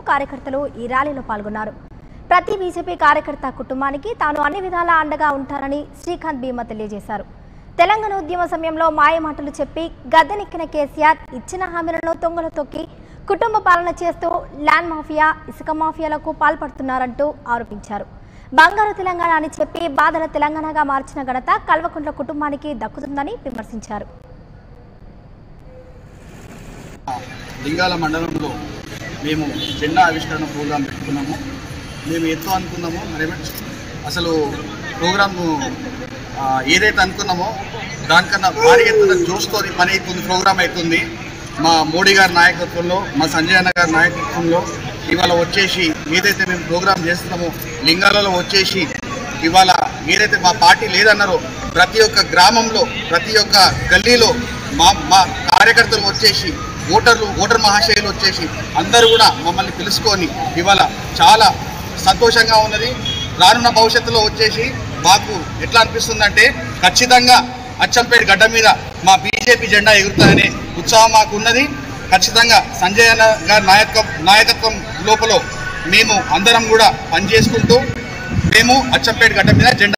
కార్యకర్తలు ఈ ర్యాలీలో పాల్గొన్నారు ప్రతి బీజేపీ కార్యకర్త కుటుంబానికి తాను అన్ని విధాలా అండగా ఉంటానని శ్రీకాంత్ భీమా తెలియజేశారు తెలంగాణ ఉద్యమ సమయంలో మాయమాటలు చెప్పి గద్దెనెక్కిన కేసీఆర్ ఇచ్చిన హామీలను తొంగలు తొక్కి కుటుంబ పాలన చేస్తూ ల్యాండ్ మాఫియా ఇసుక మాఫియాలకు పాల్పడుతున్నారంటూ ఆరోపించారు బంగారు తెలంగాణ అని చెప్పి బాధల తెలంగాణగా మార్చిన ఘనత కల్వకుంట్ల కుటుంబానికి దక్కుతుందని విమర్శించారు లింగాల మండలంలో మేము జెండా ఆవిష్కరణ ప్రోగ్రాం పెట్టుకున్నాము మేము ఎంతో అనుకున్నామో మరి అసలు ప్రోగ్రాము ఆ, ఏదైతే అనుకున్నామో దానికన్నా భారీ ఎత్తున జోష్తో పని అవుతుంది ప్రోగ్రామ్ అవుతుంది మా మోడీ గారి నాయకత్వంలో మా సంజయ్ అన్న గారి నాయకత్వంలో ఇవాళ వచ్చేసి ఏదైతే మేము ప్రోగ్రామ్ చేస్తున్నామో లింగాలలో వచ్చేసి ఇవాళ ఏదైతే మా పార్టీ లేదన్నారో ప్రతి ఒక్క గ్రామంలో ప్రతి ఒక్క గల్లీలో మా మా కార్యకర్తలు వచ్చేసి ఓటర్లు ఓటర్ మహాశయులు వచ్చేసి అందరూ కూడా మమ్మల్ని తెలుసుకొని ఇవాళ చాలా సంతోషంగా ఉన్నది రానున్న భవిష్యత్తులో వచ్చేసి మాకు ఎట్లా అనిపిస్తుందంటే ఖచ్చితంగా అచ్చంపేట గడ్డ మీద మా బీజేపీ జెండా ఎగురుతుందనే ఉత్సాహం మాకు ఉన్నది ఖచ్చితంగా సంజయ్ అన్న గారి నాయకత్వం నాయకత్వం లోపల మేము అందరం కూడా పనిచేసుకుంటూ మేము అచ్చంపేట గడ్డ మీద జెండా